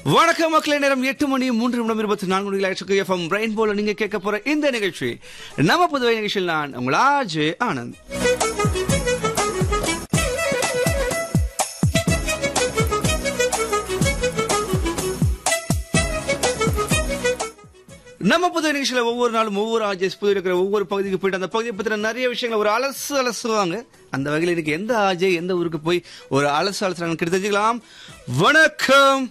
வணக்கம் மக்களே நேரம் எட்டு மணி மூன்று நிமிடம் இருபத்தி நான்கு மணி லட்சக்கு எஃப்எம் பிரெயின் போல நீங்க கேட்க போற இந்த நிகழ்ச்சி நம்ம புதுவை நிகழ்ச்சியில் நான் உங்கள் ஆஜே ஆனந்த் நம்ம புது நிகழ்ச்சியில ஒவ்வொரு நாளும் ஒவ்வொரு ஆஜேஸ் புது இருக்கிற ஒவ்வொரு பகுதிக்கு போயிட்டு அந்த பகுதியை பத்தின நிறைய விஷயங்களை ஒரு அலசு அலசுவாங்க அந்த வகையில் இன்னைக்கு எந்த ஆஜே எந்த ஊருக்கு போய் ஒரு அலசு அலசுறாங்க கிட்ட தெரிஞ்சுக்கலாம் வணக்கம்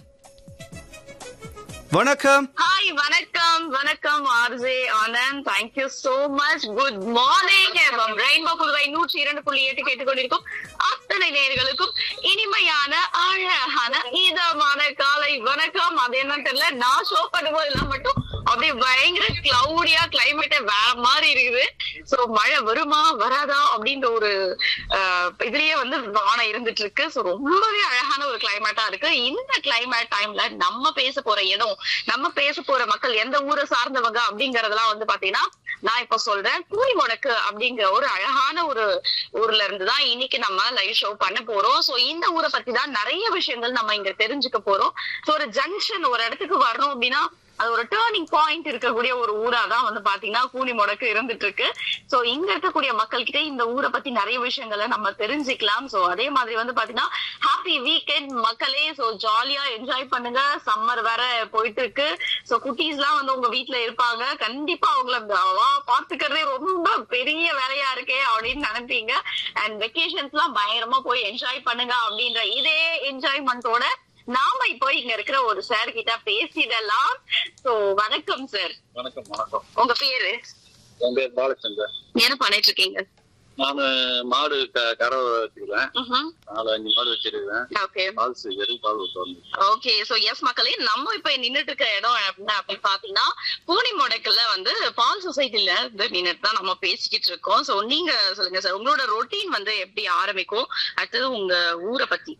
வணக்கம் ஹாய் வணக்கம் வணக்கம் RJ Anand thank you so much good morning FM Rainbow Puduvai நூற்றி இரண்டு புள்ளி எட்டு கேட்டுக்கொண்டிருக்கும் அத்தனை நேர்களுக்கும் இனிமையான அழகான இதமான காலை வணக்கம் அது என்னன்னு தெரியல நான் ஷோ பண்ணும்போது எல்லாம் மட்டும் அப்படியே பயங்கர கிளவுடியா கிளைமேட் வேற மாதிரி இருக்குது சோ மழை வருமா வராதா அப்படின்ற ஒரு அஹ், இதுலயே வந்து வானம் இருந்துட்டு இருக்கு சோ ரொம்பவே அழகான ஒரு கிளைமேட்டா இருக்கு இந்த கிளைமேட் டைம்ல நம்ம பேச போற இடம் நம்ம பேச போற மக்கள் எந்த ஊரை சார்ந்தவங்க அப்படிங்கறதெல்லாம் வந்து பாத்தீங்கன்னா நான் இப்ப சொல்றேன் கூலி முடக்கு அப்படிங்கிற ஒரு அழகான ஒரு ஊர்ல இருந்து தான் இன்னைக்கு நம்ம லைவ் ஷோ பண்ண போறோம் சோ இந்த ஊரை பத்தி தான் நிறைய விஷயங்கள் நம்ம இங்க தெரிஞ்சுக்க போறோம் சோ ஒரு ஜங்ஷன் ஒரு இடத்துக்கு வரணும் அப்படின்னா அது ஒரு டேர்னிங் பாயிண்ட் இருக்கக்கூடிய ஒரு ஊரா தான் வந்து பாத்தீங்கன்னா கூலி முடக்கு இருந்துட்டு இருக்கு சோ இங்க இருக்கக்கூடிய மக்கள் கிட்ட இந்த ஊரை பத்தி நிறைய விஷயங்களை நம்ம தெரிஞ்சுக்கலாம் சோ அதே மாதிரி வந்து பாத்தீங்கன்னா ஹாப்பி வீக்கெண்ட் மக்களே சோ ஜாலியா என்ஜாய் பண்ணுங்க சம்மர் வேற போயிட்டு இருக்கு சோ குட்டீஸ் எல்லாம் வந்து உங்க வீட்ல இருப்பாங்க கண்டிப்பா அவங்கள வா பாத்துக்கிறதே ரொம்ப பெரிய வேலையா இருக்கே அப்படின்னு நினைப்பீங்க அண்ட் வெக்கேஷன்ஸ் எல்லாம் பயங்கரமா போய் என்ஜாய் பண்ணுங்க அப்படின்ற இதே என்ஜாய்மெண்டோட நாம இப்போ இங்க இருக்கிற ஒரு சார் கிட்ட பேசிடலாம் சோ வணக்கம் சார் வணக்கம் வணக்கம் உங்க பேரு என் பேர் பாலச்சந்தர் என்ன பண்ணிட்டு இருக்கீங்க நானு மாடு க- கரை வச்சிருக்கேன் நாலு அஞ்சு மாடு வச்சிருக்கேன் ஓகே பால் சீக்கரி பால் ஊற்றுவாங்க ஓகே சோ எஸ் மக்களே நம்ம இப்ப நின்னுட்டு இருக்க இடம் என்ன அப்படின்னு பாத்தீங்கன்னா பூனி முடக்குல வந்து பால் சொசைட்டில இருந்து நின்னுட்டு தான் நம்ம பேசிக்கிட்டு இருக்கோம் சோ நீங்க சொல்லுங்க சார் உங்களோட ரொட்டீன் வந்து எப்படி ஆரம்பிக்கும் அடுத்தது உங்க ஊரை பத்தி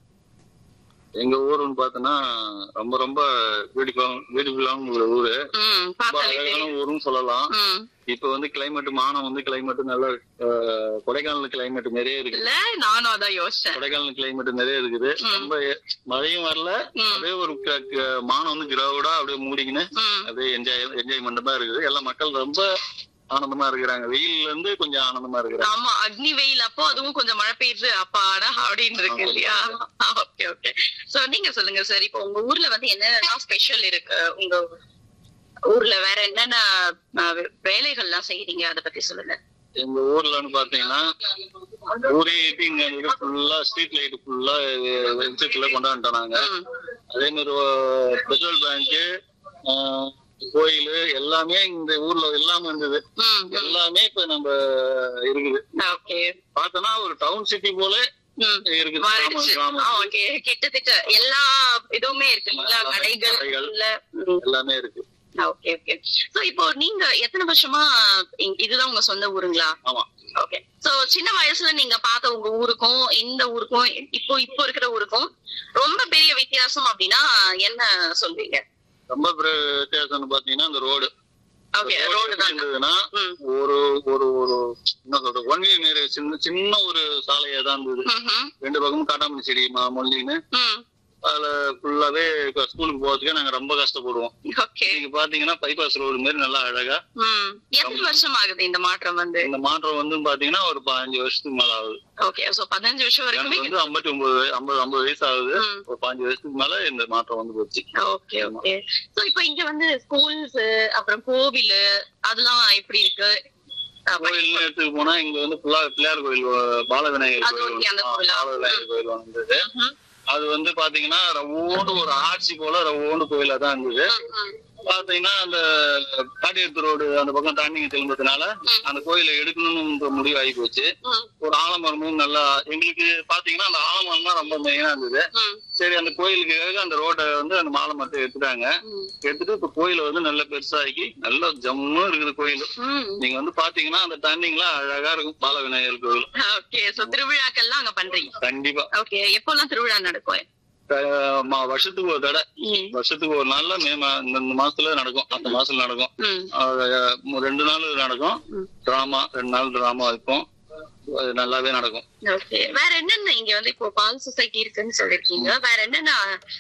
எங்க ஊருன்னு பார்த்தோன்னா ரொம்ப ரொம்ப பியூட்டிஃபுல் பியூட்டிஃபுல்லான ஒரு ஊரு ம் ரொம்ப பார்த்தாலே அழகான தெரியும் ஊருன்னு சொல்லலாம் ம் இப்ப வந்து கிளைமேட் மானம் வந்து கிளைமேட் நல்ல அஹ், கொடைக்கானல் கிளைமேட் நிறைய இருக்கு இல்ல நானும் அதான் யோசிச்சேன் கொடைக்கானல் கிளைமேட் நிறைய இருக்குது ம். ரொம்ப மழையும் வரல ம். அப்படியே ஒரு க- க- மானம் வந்து கிரௌடா அப்படியே மூடிக்கின்னு ம் அப்படியே என்ஜாய் என்ஜாய்மெண்ட் தான் இருக்குது எல்லா மக்கள் ரொம்ப ஆனந்தமா இருக்கிறாங்க வெயில்ல இருந்து கொஞ்சம் ஆனந்தமா இருக்கிறாங்க ஆமா அக்னி வெயில் அப்போ அதுவும் கொஞ்சம் மழை பெய்யுது அப்பாடா அப்படின்னு இருக்கு இல்லையா ஓகே ஓகே சோ நீங்க சொல்லுங்க சார் இப்போ உங்க ஊர்ல வந்து என்னென்ன ஸ்பெஷல் இருக்கு உங்க ஊர்ல வேற என்னென்ன அஹ், வே- வேலைகள்லாம் செய்யறீங்க அத பத்தி சொல்லுங்க எங்க ஊர்லன்னு பாத்தீங்கன்னா ஊரே இங்க ஃபுல்லா ஸ்ட்ரீட் லைட் ஃபுல்லா வெளிச்சத்துல கொண்டாந்துட்டோம் நாங்க ம், அதே மாதிரி பெட்ரோல் பேங்க் கோயில் எல்லாமே இந்த ஊர்ல எல்லாமே இருந்தது ம், எல்லாமே இப்ப நம்ம இருக்குது ஓகே பார்த்தோன்னா ஒரு டவுன் சிட்டி போல ம், இருக்குது மாறிடுச்சு. கிராமம், ஆ, கிராமம். ஓகே கிட்டத்தட்ட எல்லா இதுவுமே இருக்கு இல்லைங்களா? எல்லாமே கடைகள் கடைகள். இல்ல ம், எல்லாமே இருக்கு ஓகே ஓகே சோ இப்போ நீங்க எத்தனை வருஷமா இங்க- இதுதான் உங்க சொந்த ஊருங்களா ஆமா ஓகே சோ சின்ன வயசுல நீங்க பார்த்த உங்க ஊருக்கும் இந்த ஊருக்கும் இப்போ இப்போ இருக்கிற ஊருக்கும் ரொம்ப பெரிய வித்தியாசம் அப்படின்னா என்ன சொல்வீங்க ரொம்ப பெரிய வித்தியாசம்னு பாத்தீங்கன்னா இந்த ரோடு ஓகே ரோடு தான் இருந்ததுன்னா ம். ஒரு ஒரு ஒரு என்ன சொல்றது ஒன் வே நேரு சின்ன சின்ன ஒரு சாலையா தான் இருந்தது ம்ஹும். ரெண்டு பக்கமும் காட்டாமணி செடி மா- மொல்லின்னு ம். அதுல ஃபுல்லாவே இப்ப ஸ்கூலுக்கு போறதுக்கே நாங்க ரொம்ப கஷ்டப்படுவோம் ஓகே இன்னைக்கு பாத்தீங்கன்னா பைபாஸ் ரோடு மாதிரி நல்லா அழகா ம். எத்தனை வருஷம் ஆகுது இந்த மாற்றம் வந்து இந்த மாற்றம் வந்து பாத்தீங்கன்னா ஒரு பதினஞ்சு வருஷத்துக்கு மேல ஆகுது ஓகே சோ பதினஞ்சு வருஷம் வரைக்குமே எனக்கு வந்து ஐம்பத்தி ஒன்பது வய- ஐம்பது ஐம்பது வயசு ஆகுது ம். ஒரு பாஞ்சு வருஷத்துக்கு மேல இந்த மாற்றம் வந்து போச்சு ஓகே ஓகே சோ இப்போ இங்க வந்து ஸ்கூல்ஸ் அப்புறம் கோவில் அதெல்லாம் எப்படி இருக்கு அஹ், கோயில்னு எடுத்துட்டு போனா இங்க வந்து ஃபுல்லா பிள்ளையார் கோயில் அஹ், பாலவிநாயகர் அது கோயில் okay, அந்த ஒண்ணு. கோயிலா? ஆ, பாலவிநாயகர் கோயில் வந்தது ம்ஹும். அது வந்து பாத்தீங்கன்னா ரவோண்டு ஒரு ஆட்சி போல ரவோண்டு கோயிலா தான் இருந்தது ம்ஹும். பாத்தீங்கன்னா அந்த காட்டியத்து ரோடு அந்த பக்கம் தண்ணிங்க திரும்புறதுனால ம். அந்த கோயிலை எடுக்கணும்னு முடிவு ஆகி போச்சு ம். ஒரு ஆலமரமும் நல்லா எங்களுக்கு பாத்தீங்கன்னா அந்த ஆலமரம் தான் ரொம்ப மெயினா இருந்தது ம். சரி அந்த கோயிலுக்காக அந்த ரோட்டை வந்து அந்த ஆலமரத்தை எடுத்துட்டாங்க ம். எடுத்துட்டு இப்ப கோயிலை வந்து நல்ல பெருசாக்கி நல்லா ஜம்முன்னு இருக்குது கோயில் ம். நீங்க வந்து பாத்தீங்கன்னா அந்த தண்ணிங்களாம் அழகா இருக்கும் பால விநாயகர் கோயில் ஓகே சோ திருவிழாக்கள்லாம் அங்க பண்றீங்க கண்டிப்பா ஓகே எப்போல்லாம் திருவிழா நடக்கும் அஹ் மா- வருஷத்துக்கு ஒரு தடவை ம். வருஷத்துக்கு ஒரு நாள்ல மே மா- இந்த இந்த மாசத்துல நடக்கும் அந்த மாசத்துல நடக்கும் ம். அஹ் ரெண்டு நாள் நடக்கும் ம். டிராமா ரெண்டு நாள் டிராமா வைப்போம் அது நல்லாவே நடக்கும் ஓகே வேற என்னென்ன இங்க வந்து இப்போ பால் சொசைட்டி இருக்குன்னு சொல்லிருக்கீங்க வேற என்னென்ன